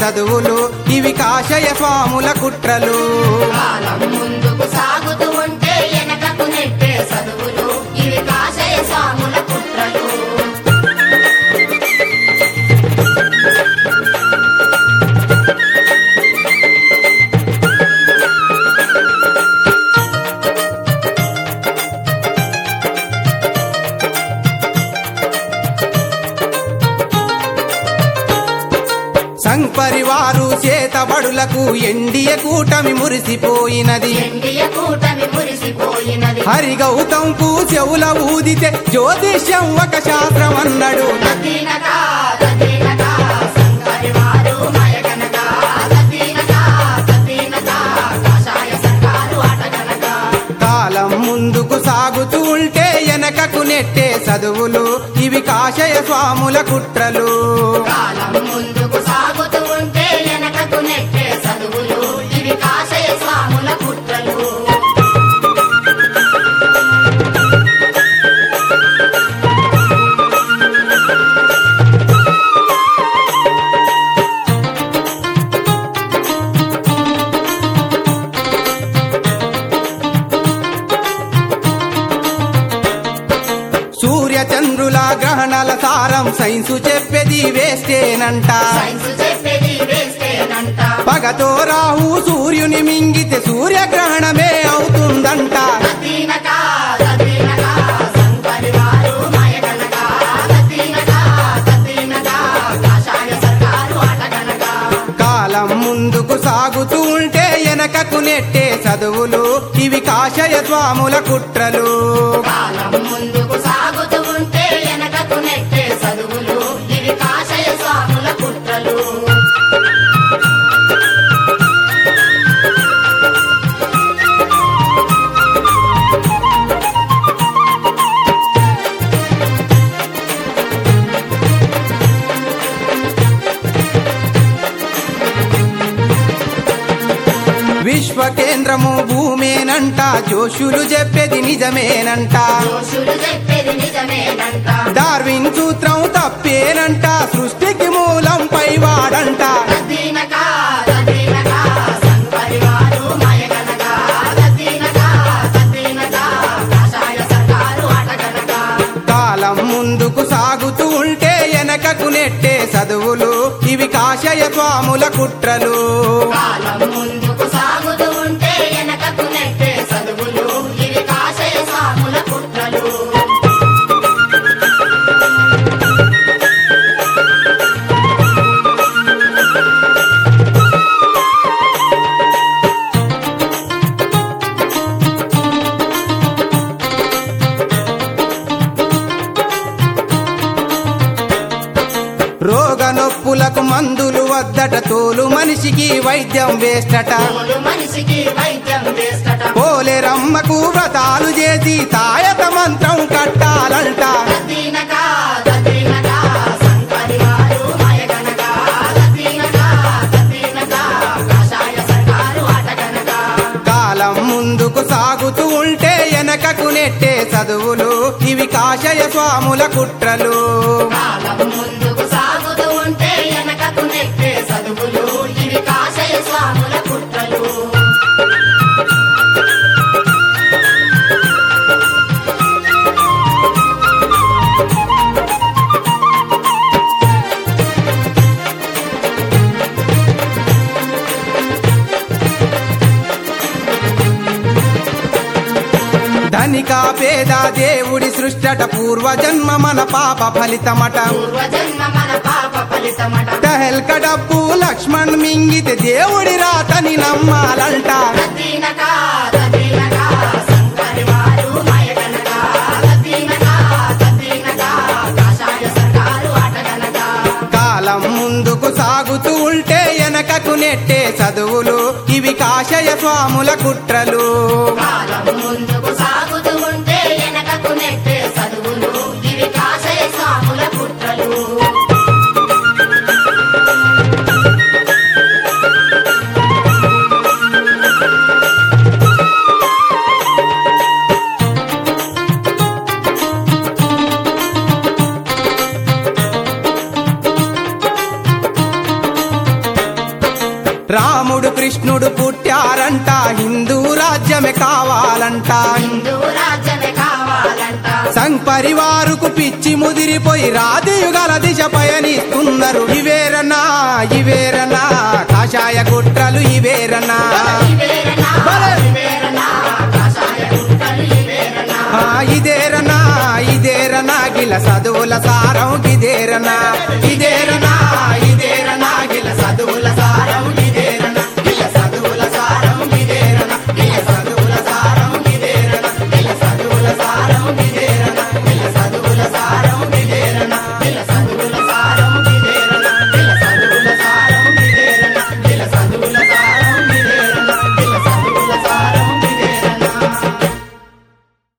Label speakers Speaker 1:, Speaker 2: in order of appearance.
Speaker 1: చదువులు ఇవి కాషయ స్వాముల కుట్రలు
Speaker 2: కాలం ముందుకు సాగుతూ ఉంటే వెనకకు నెట్టే చదువులు ఇవి కాషయ స్వాముల కుట్రలు
Speaker 1: సంపరివారు చేతబడులకు ఎండియ కూటమి మురిసిపోయినది
Speaker 2: ఎండియ కూటమి మురిసిపోయినది
Speaker 1: హరిగౌతంకు చెవుల ఊదితే జ్యోతిష్యం ఒక శాస్త్రం అన్నాడు
Speaker 2: తదీనక తదీనక సంకరి వారు మయగనక తదీనక తదీనక కాషాయ సర్కారు అటగనక
Speaker 1: కాలం ముందుకు సాగుతూ ఉంటే వెనకకు నెట్టే చదువులు ఇవి కాషయ స్వాముల కుట్రలు
Speaker 2: కాలం ముందుకు సాగుతూ ఉంటే వెనకకు నెట్టే చదువులు ఇవి కాషయ స్వాముల కుట్రలు
Speaker 1: సూర్య చంద్రుల గ్రహణాల సారం సైన్సు చెప్పేది వేస్తేనంట
Speaker 2: సైన్స్ చెప్పేది వేస్తేనంట
Speaker 1: పగతో రాహు సూర్యుని మింగితే సూర్యగ్రహణమే అవుతుందంట
Speaker 2: తదీనక తదీనక సంకరి వారు మయగనక తదీనక తదీనక కాషాయ సర్కారు అటగనక
Speaker 1: కాలం ముందుకు సాగుతూ ఉంటే వెనకకు నెట్టే చదువులు ఇవి కాషయ స్వాముల కుట్రలు
Speaker 2: కాలం ముందుకు సాగుతూ ఉంటే వెనకకు నెట్టే చదువులు ఇవి కాషయ స్వాముల కుట్రలు
Speaker 1: విశ్వ కేంద్రము భూమేనంట జోషులు చెప్పేది నిజమేనంట
Speaker 2: దోషులు చెప్పేది నిజమేనంట
Speaker 1: డార్విన్ సూత్రం తప్పేనంట సృష్టికి మూలం పైవాడంట
Speaker 2: తదీనక తదీనక సంపరివారు మయగనక తదీనక తదీనక కాషాయ సర్కారు అటగనక
Speaker 1: కాలం ముందుకు సాగుతూ ఉంటే వెనకకు నెట్టే చదువులు ఇవి కాషయ స్వాముల కుట్రలు
Speaker 2: కాలం ముందుకు సాగుతూ ఉంటే వెనకకు నెట్టే చదువులు ఇవి కాషయ స్వాముల కుట్రలు
Speaker 1: రోగ నొప్పులకు మందులు వద్దట తోలు మనిషికి వైద్యం వేస్తట
Speaker 2: తోలు మనిషికి వైద్యం వేస్తట
Speaker 1: పోలేరమ్మకు వ్రతాలు చేసి తాయత మంత్రం కట్టాలంట
Speaker 2: తదీనక తదీనక సంపరివారు మయగనక తదీనక తదీనక కాషాయ సర్కారు అటగనక
Speaker 1: కాలం ముందుకు సాగుతూ ఉంటే వెనకకు నెట్టే చదువులు ఇవి కాషయ స్వాముల కుట్రలు
Speaker 2: కాలం ముందుకు సాగుతూ ఉంటే వెనకకు నెట్టే చదువులు ఇవి కాషయ స్వాముల కుట్రలు
Speaker 1: ధనిక పేద దేవుడి సృష్టట పూర్వజన్మ మన పాప ఫలితమట
Speaker 2: పూర్వజన్మ మన పాప ఫలితమట
Speaker 1: టహెల్క డబ్బు లక్ష్మణ్ మింగితే దేవుడి రాతని నమ్మాలంట
Speaker 2: తదీనక తదీనక సంపరివారు మయగనక తదీనక తదీనక కాషాయ సర్కారు అటగనక
Speaker 1: కాలం ముందుకు సాగుతూ ఉంటే వెనకకు నెట్టే చదువులు ఇవి కాషయ స్వాముల కుట్రలు
Speaker 2: కాలం ముందుకు సాగుతూ ఉంటే వెనకకు నెట్టే చదువులు ఇవి కాషయ స్వాముల కుట్రలు
Speaker 1: వచ్చారంట హిందూ రాజ్యమే కావాలంట
Speaker 2: హిందూ రాజ్యమే కావాలంట
Speaker 1: సంఘ్ పరివారుకు పిచ్చి ముదిరిపోయి రాతియుగల దిశ పయనిస్తున్నారు ఇవేరనా ఇవేరనా కాషాయ కుట్రలు ఇవేరనా
Speaker 2: ఇవేరనా,
Speaker 1: భలే!
Speaker 2: ఇవేరనా, కాషాయ కుట్రలు ఇవేరనా.
Speaker 1: ఆ, ఇదేరనా ఇదేరనా గిల చదువుల సారం ఇదేరనా ఇదేరనా